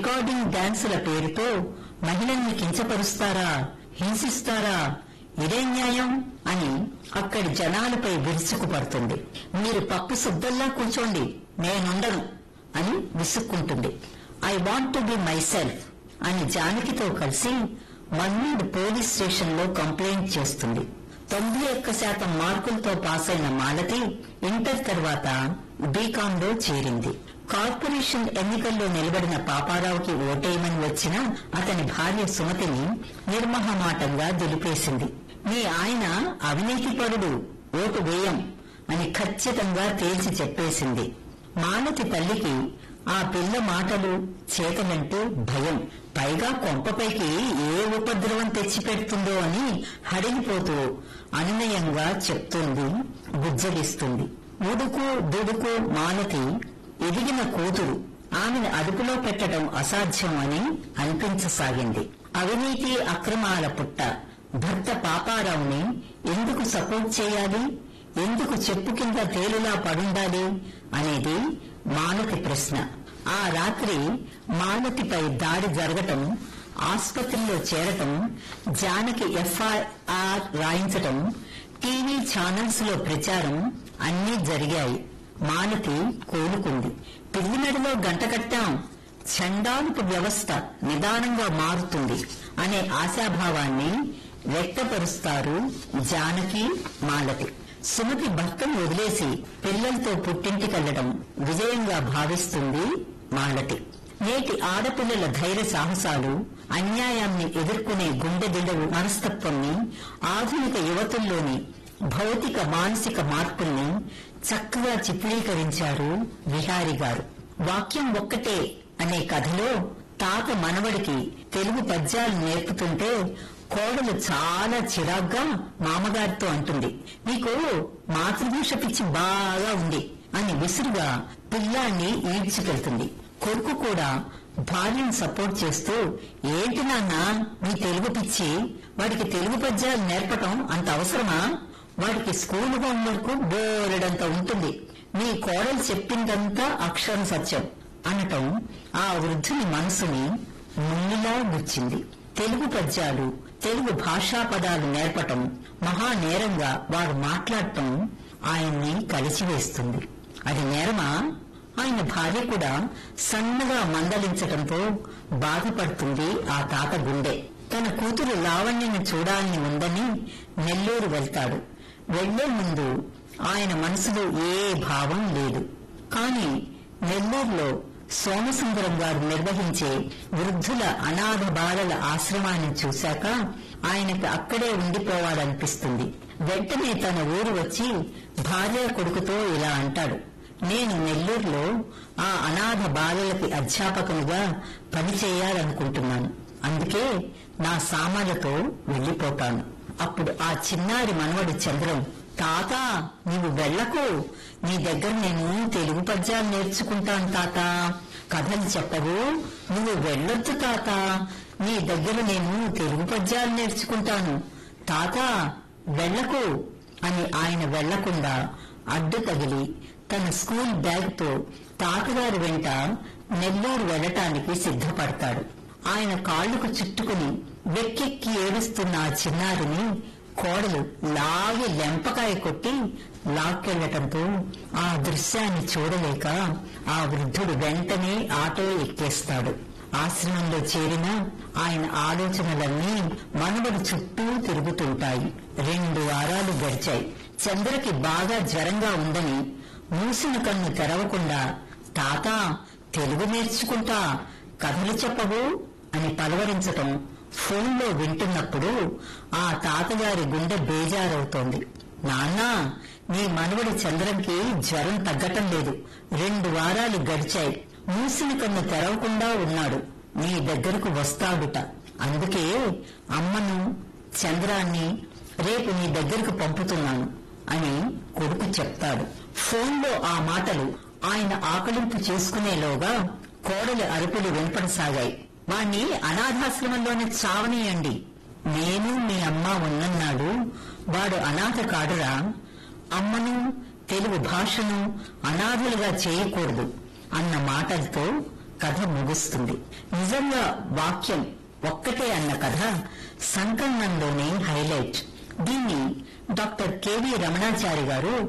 recording డాన్సుల పేరుతో మహిళల్ని కించపరుస్తారా హింసిస్తారా ఇదే న్యాయం అని అక్కడి జనాలపై విరుచుకుపడుతుంది మీరు పప్పు శుద్ధంలా కూర్చోండి నేనుండను అని విసుక్కుంటుంది I want to be myself అని జానకితో కలిసి మన్నూరు పోలీస్ స్టేషన్ లో కంప్లైంట్ చేస్తుంది తొంభై ఒక్క శాతం మార్కులతో పాస్ అయిన మాలతి ఇంటర్ తర్వాత బీకామ్ లో చేరింది కార్పొరేషన్ ఎన్నికల్లో నిలబడిన పాపారావుకి ఓటేయమని వచ్చిన అతని భార్య సుమతిని నిర్మహమాటంగా దులిపేసింది మీ ఆయన అవినీతిపరుడు ఓటు వేయం అని ఖచ్చితంగా తేల్చి చెప్పేసింది మాలతి తల్లికి ఆ పిల్ల మాటలు చేతలంటూ భయం పైగా కొంపపైకి ఏ ఉపద్రవం తెచ్చిపెడుతుందో అని హడిగిపోతూ అనునయంగా చెప్తుంది బుజ్జగిస్తుంది ఉడుకు దుడుకు మాలతి ఎదిగిన కూతురు ఆమెను అదుపులో పెట్టడం అసాధ్యం అని అనిపించసాగింది అవినీతి అక్రమాల పుట్ట భర్త పాపారావుని ఎందుకు సపోర్ట్ చేయాలి ఎందుకు చెప్పు కింద తేలులా పడుండాలి అనేది మాలతి ప్రశ్న ఆ రాత్రి మాలతిపై దాడి జరగటం ఆసుపత్రిలో చేరటం జానకి ఎఫ్ఐఆర్ రాయించటం టీవీ ఛానల్స్ లో ప్రచారం అన్నీ జరిగాయి మాలతి కోలుకుంది పిల్లి మెడలో గంట కట్టాం చండాలపు వ్యవస్థ నిదానంగా మారుతుంది అనే ఆశాభావాన్ని వ్యక్తపరుస్తారు జానకి మాలతి సుమతి భర్తను వదిలేసి పిల్లలతో పుట్టింటికెళ్లడం విజయంగా భావిస్తుంది మాలతి నేటి ఆడపిల్లల ధైర్య సాహసాలు అన్యాయాన్ని ఎదుర్కొనే గుండెదిండవు మనస్తత్వాన్ని ఆధునిక యువతుల్లోని భౌతిక మానసిక మార్పుల్ని చక్కగా చిత్రీకరించారు విహారి గారు వాక్యం ఒక్కటే అనే కథలో తాత మనవడికి తెలుగు పద్యాలు నేర్పుతుంటే కోడలు చాలా చిరాగ్గా మామగారితో అంటుంది నీకు మాతృభాష పిచ్చి బాగా ఉంది అని విసురుగా పిల్లాన్ని ఈడ్చుకెళ్తుంది కొడుకు కూడా భార్యను సపోర్ట్ చేస్తూ ఏంటి నాన్న నీ తెలుగు పిచ్చి వాడికి తెలుగు పద్యాలు నేర్పటం అంత అవసరమా వాడికి స్కూల్ హోంవర్క్ బోలెడంత ఉంటుంది నీ కోడలు చెప్పిందంతా అక్షరం సత్యం అనటం ఆ వృద్ధుని మనసుని ముళ్ళులా గుచ్చింది తెలుగు పద్యాలు తెలుగు భాషా పదాలు నేర్పటం మహానేరంగా వారు మాట్లాడటం ఆయన్ని కలిసివేస్తుంది అది నేరమా ఆయన భార్య కూడా సన్నగా మందలించటంతో బాధపడుతుంది ఆ తాత గుండె తన కూతురు లావణ్యను చూడాలని ఉందని నెల్లూరు వెళ్తాడు వెళ్లే ముందు ఆయన మనసులో ఏ భావం లేదు కాని నెల్లూరులో సోమసుందరం గారు నిర్వహించే వృద్ధుల అనాథ బాలల ఆశ్రమాన్ని చూశాక ఆయనకు అక్కడే ఉండిపోవాలనిపిస్తుంది వెంటనే తన ఊరు వచ్చి భార్య కొడుకుతో ఇలా అంటాడు నేను నెల్లూరులో ఆ అనాథ బాలలకి అధ్యాపకునిగా పనిచేయాలనుకుంటున్నాను అందుకే నా సామాన్లతో వెళ్లిపోతాను అప్పుడు ఆ చిన్నారి మనవడు చంద్రం తాత నీవు వెళ్లకు నీ దగ్గర నేను తెలుగు పద్యాలు నేర్చుకుంటాను తాత కథలు చెప్పవు నువ్వు వెళ్ళొద్దు తాత నీ దగ్గర నేను తెలుగు పద్యాలు నేర్చుకుంటాను తాత వెళ్లకు అని ఆయన వెళ్లకుండా అడ్డు తగిలి తన స్కూల్ బ్యాగ్తో తాతగారి వెంట నెల్లూరు వెళ్లటానికి సిద్ధపడతాడు ఆయన కాళ్లకు చుట్టుకుని వెక్కెక్కి ఏడుస్తున్న ఆ చిన్నారిని కోడలు లాగి లెంపకాయ కొట్టి లాక్కెళ్లటంతో ఆ దృశ్యాన్ని చూడలేక ఆ వృద్ధుడు వెంటనే ఆటో ఎక్కేస్తాడు ఆశ్రమంలో చేరిన ఆయన ఆలోచనలన్నీ మనవడి చుట్టూ తిరుగుతుంటాయి రెండు వారాలు గడిచాయి చంద్రకి బాగా జ్వరంగా ఉందని మూసిన కన్ను తెరవకుండా తాత తెలుగు నేర్చుకుంటా కథలు చెప్పవు అని పలవరించటం ఫోన్లో వింటున్నప్పుడు ఆ తాతగారి గుండె బేజారవుతోంది నాన్నా నీ మనవడి చంద్రంకి జ్వరం తగ్గటం లేదు రెండు వారాలు గడిచాయి మూసిన కన్ను తెరవకుండా ఉన్నాడు నీ దగ్గరకు వస్తాడుట అందుకే అమ్మను చంద్రాన్ని రేపు నీ దగ్గరకు పంపుతున్నాను అని కొడుకు చెప్తాడు ఫోన్లో ఆ మాటలు ఆయన ఆకలింపు చేసుకునేలోగా కోడలి అరుపులు వినపడసాగాయి వాణ్ణి అనాథాశ్రమంలోనే చావనీయండి నేను మీ అమ్మ ఉన్నన్నాడు వాడు అనాథ కాడురా అమ్మను తెలుగు భాషను అనాథలుగా చేయకూడదు అన్న మాటలతో కథ ముగుస్తుంది నిజంగా వాక్యం ఒక్కటే అన్న కథ సంకలనంలోనే హైలైట్ దీన్ని డాక్టర్ కెవి రమణాచారి గారు